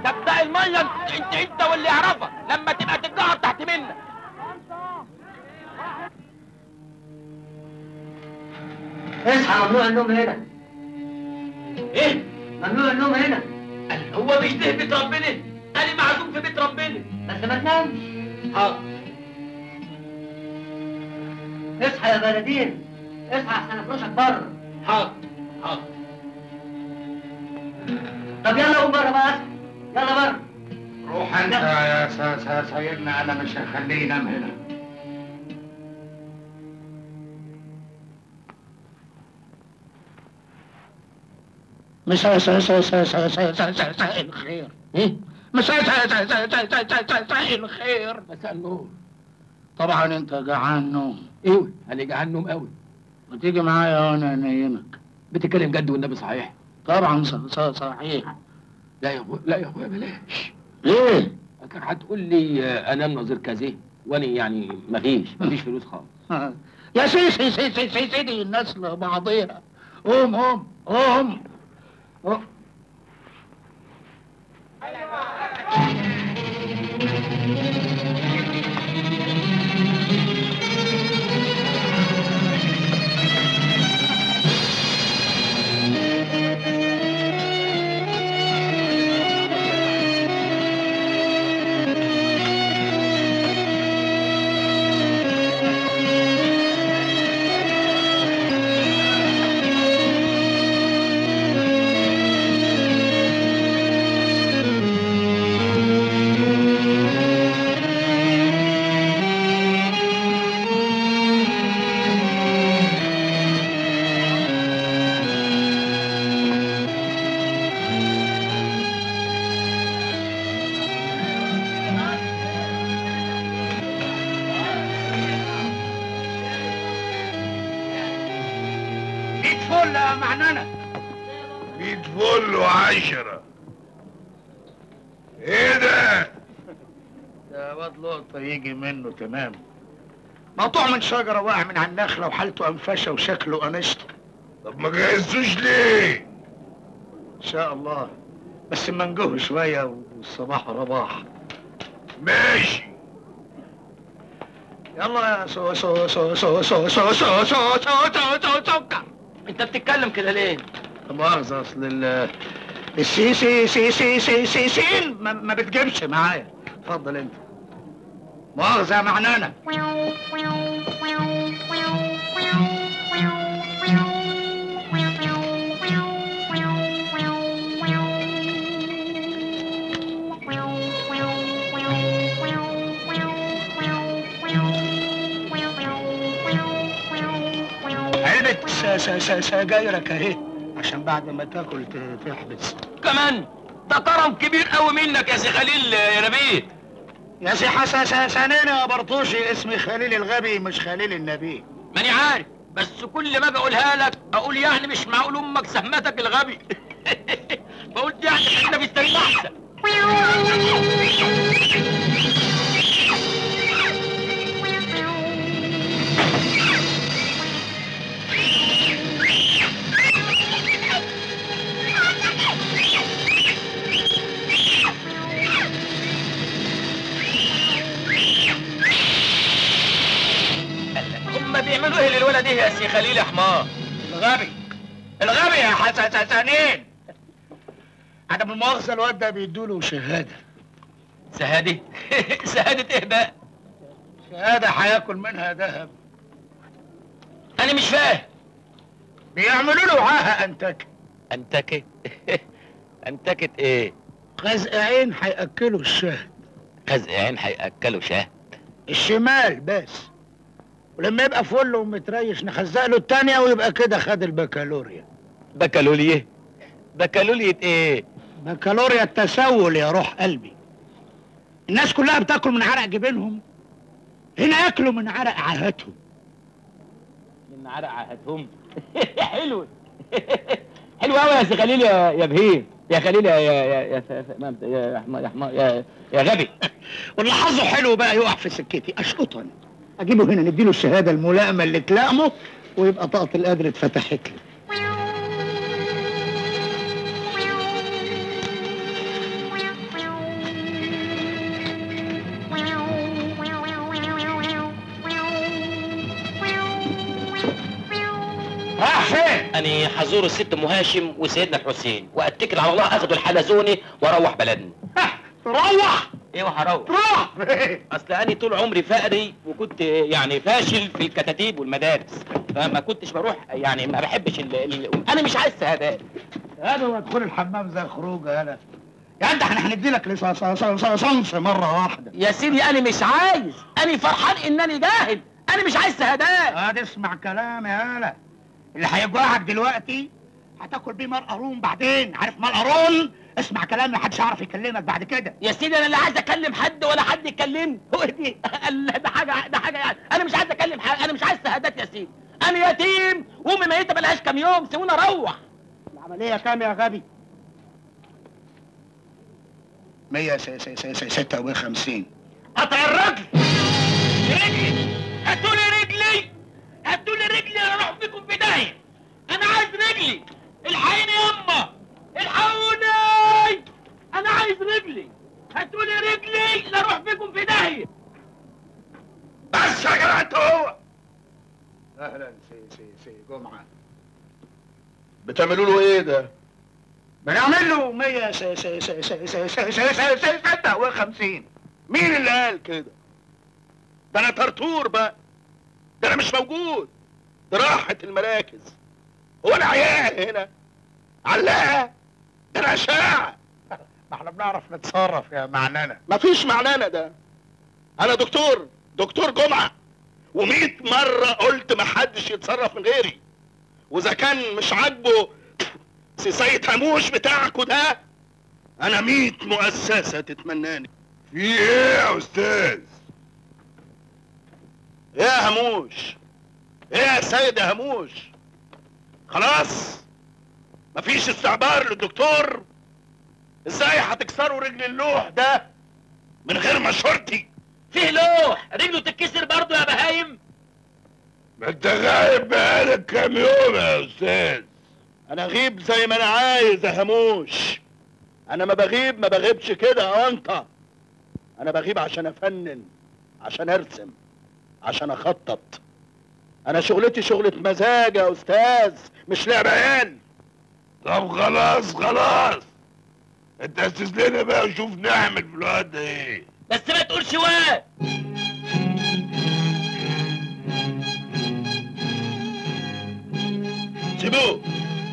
ده بتاع الميه انت انت, انت واللي يعرفك لما تبقى تتقعد تحت منك اصحى ممنوع النوم هنا ايه ممنوع النوم هنا قال هو مش ده بيت ربنا انا معزوم في بيت ربنا بس ما تنامش حاضر اصحى يا بلدين اصحى احسن افرشك بره حاضر حاضر طب يلا قوم بره بقى اصحى يلا بره روح انت يا س- س- سيدنا انا مش هخليه ينام هنا مساء مساء مساء مساء مساء مساء مساء مساء الخير مساء مساء مساء مساء مساء مساء مساء مساء الخير مساء النور طبعا انت جعان نوم ايوه انا جعان نوم قوي وتيجي معايا وانا انيمك بتتكلم جد والنبي صحيح طبعا ص- ص- صحيح لا يا ابويا لا يا ابويا بلاش ليه؟ كان هتقول لي آه، انام نظير كذا وانا يعني مفيش مفيش فلوس خالص يا سي سي سي سي سي سيدي الناس لبعضيها قوم قوم قوم قوم. ميت فل يا معنانة ميت فل وعشرة ايه ده؟ ده واد لقطة يجي منه تمام مقطوع من شجرة واقع من على النخلة وحالته أنفشة وشكله قنشطة طب ما جهزتوش ليه؟ إن شاء الله بس منجوه شوية والصباح رباح ماشي يلا يا سو سو سو سو سو سو سو سو سو سو سو سكر انت بتتكلم كده ليه لا مؤاخذة أصل ال السي سي سي سي سي سي سين ما, ما بتجيبش معايا اتفضل أنت مؤاخذة يا معنانة علبة س- س- س- سجايرك أهي عشان بعد ما تاكل ت- تحبس كمان ده كرم كبير قوي منك يا سي خليل يا نبيل يا سي حسن سنين يا برطوشي اسمي خليل الغبي مش خليل النبي ماني عارف بس كل ما اجي اقولها لك اقول يعني مش معقول امك سهمتك الغبي بقول يعني احنا في السرير احسن هم بيعملوا ايه للولد ايه يا سي خليل يا حمار الغبي الغبي يا حسن سنين عدم المؤاخذة الواد ده بيدوله شهادة شهادة شهادة ايه بقى شهادة هياكل منها ذهب انا مش فاهم بيعملوا له عاهة أنتك انتكت انتكت ايه غزق عين هيأكلوا الشهد خزق عين هياكلوا شهد الشمال بس ولما يبقى فل ومتريش نخزق له التانية ويبقى كده خد البكالوريا بكالوريا بكالوريا ايه بكالوريا التسول يا روح قلبي الناس كلها بتاكل من عرق جبينهم هنا ياكلوا من عرق عاهتهم من عرق عهدهم حلو حلو قوي يا سي خليل يا يا بهيم يا خليل يا يا يا يا ف- ف- ما- يا حما- يا حما- يا يا غبي واللي حظه حلو بقى يقع في سكتي اشقطه انا اجيبه هنا نديله الشهاده الملائمه اللي تلائمه ويبقى طاقه القدر اتفتحت له أنا حزور الست أم هاشم وسيدنا الحسين وأتكل على الله أخدوا الحلزوني وأروح بلدنا روح إيه وهروح روح اصل انا طول عمري فقري وكنت يعني فاشل في الكتاتيب والمدارس فما كنتش بروح يعني ما بحبش ال... ال... انا مش عايز شهادات انا وادخل الحمام زي الخروج انا يا انت احنا هندي لك صنف مره واحده يا سيدي انا مش عايز انا فرحان انني جاهل انا مش عايز شهادات اه تسمع كلام يا هلا اللي هيجوعك دلوقتي هتاكل بيه مال قارون بعدين عارف مال قارون اسمع كلامي محدش يعرف يكلمك بعد كده يا سيدي انا لا عايز اكلم حد ولا حد يكلمني هو دي لا، ده حاجه ده حاجه يعني انا مش عايز اكلم حد انا مش عايز شهادات يا سيدي انا يتيم وامي ميته بقالهاش كام يوم سيبوني اروح العمليه كام يا غبي 156 قطع الرجل رجلي هاتوا لي رجلي هاتوا لي رجلي انا اروح بيكم في داهيه انا عايز رجلي الحقيني يما الحقوني انا عايز رجلي هاتوا لي رجلي لا اروح بيكم في داهيه بس يا جدع انت هو اهلا سي سي سي جمعه بتعملوا له ايه ده؟ بنعمل له 156 مين اللي قال كده؟ ده انا طرطور بقى ده انا مش موجود ده راحت المراكز هو انا عيال هنا علاقه ده انا اشاعه ما احنا بنعرف نتصرف يا معنانا مفيش معنانا ده انا دكتور دكتور جمعه ومئة مرة قلت محدش يتصرف من غيري واذا كان مش عاجبه سيسية هموش بتاعكوا ده انا مئة مؤسسة تتمناني في ايه يا استاذ ايه يا هموش ايه يا سيد يا هموش خلاص مفيش استعبار للدكتور ازاي هتكسروا رجل اللوح ده من غير مشورتي فيه لوح رجله تتكسر برضه يا بهايم ما انت غايب بقالك كام يوم يا استاذ انا اغيب زي ما انا عايز يا هموش انا ما بغيب ما بغيبش كده يا انت انا بغيب عشان افنن عشان ارسم عشان اخطط انا شغلتي شغلة مزاج يا استاذ مش لعب عيال طب خلاص خلاص انت اسس لنا بقى وشوف نعمل في الوقت ده ايه بس ما تقولش واد سيبوه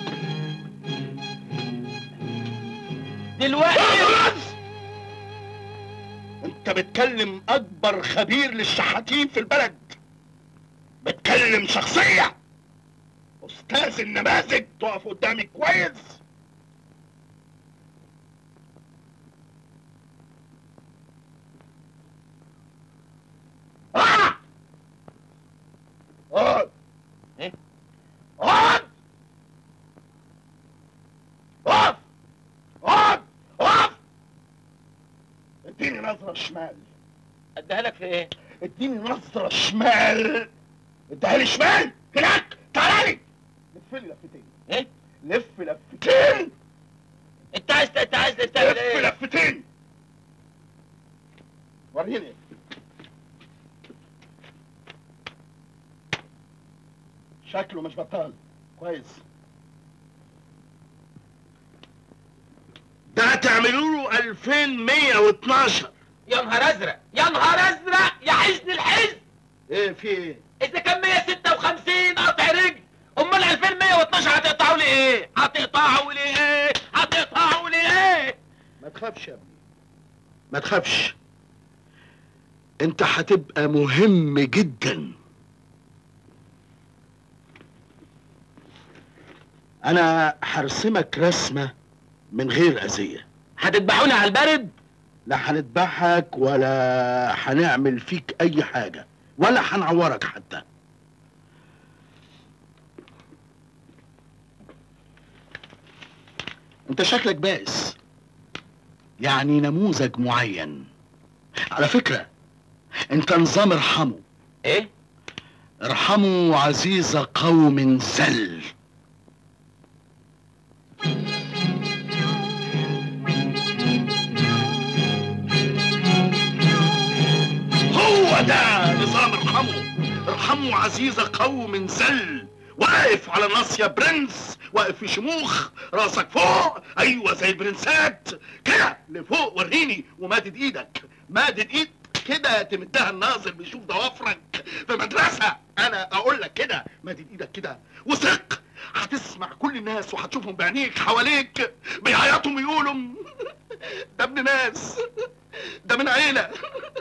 دلوقتي خلاص انت بتكلم اكبر خبير للشحاتين في البلد بتكلم شخصية استاذ النماذج تقف قدامي كويس آه! اقعد ايه؟ اقعد اقف اقعد اقف اديني نظرة شمال اديها لك في ايه اديني نظرة شمال اديها لي شمال هناك تعالى لي لف لي لفتين ايه لف لفتين انت عايز انت عايز تعمل لف ايه لفتين وريني شكله مش بطال كويس ده تعملوا له 2112 يا نهار ازرق يا نهار ازرق يا حزن الحزن ايه في ايه؟ اذا كان 156 قطع رجل امال 2112 هتقطعوا لي ايه هتقطعوا لي ايه هتقطعوا لي ايه ما تخافش يا ابني ما تخافش انت هتبقى مهم جدا انا هرسمك رسمة من غير اذية هتذبحوني على البرد لا هنذبحك ولا هنعمل فيك اي حاجة ولا هنعورك حتى انت شكلك بائس يعني نموذج معين على فكرة انت نظام ارحموا ايه ارحموا عزيز قوم زل هو ده نظام ارحموا ارحموا عزيز قوم زل واقف على النص يا برنس واقف في شموخ راسك فوق ايوه زي البرنسات كده لفوق وريني ومادد ايدك مادد ايد كده تمدها الناظر بيشوف ضوافرك في مدرسة انا اقول لك كده مادد ايدك كده وثق هتسمع كل الناس وهتشوفهم بعينيك حواليك بيعيطوا ويقولوا ده ابن ناس ده من عيلة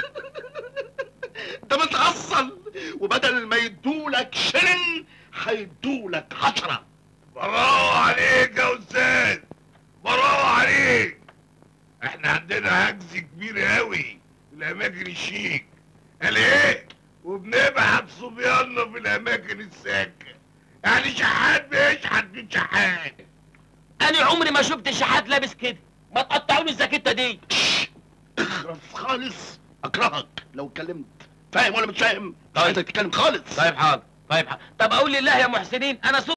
ده متأصل وبدل ما يدولك شلن هيدولك عشرة برافو عليك يا استاذ برافو عليك احنا عندنا هجز كبير قوي في الاماكن الشيك قال ايه وبنبعت صبياننا في الاماكن الساكنه يعني شحات بيشحت من شحات انا عمري ما شفت شحات لابس كده ما تقطعوني الزاكيته دي اخرس خالص اكرهك لو اتكلمت فاهم ولا مش فاهم؟ طيب. انت تتكلم خالص طيب حاضر طيب حاضر طب اقول لله يا محسنين انا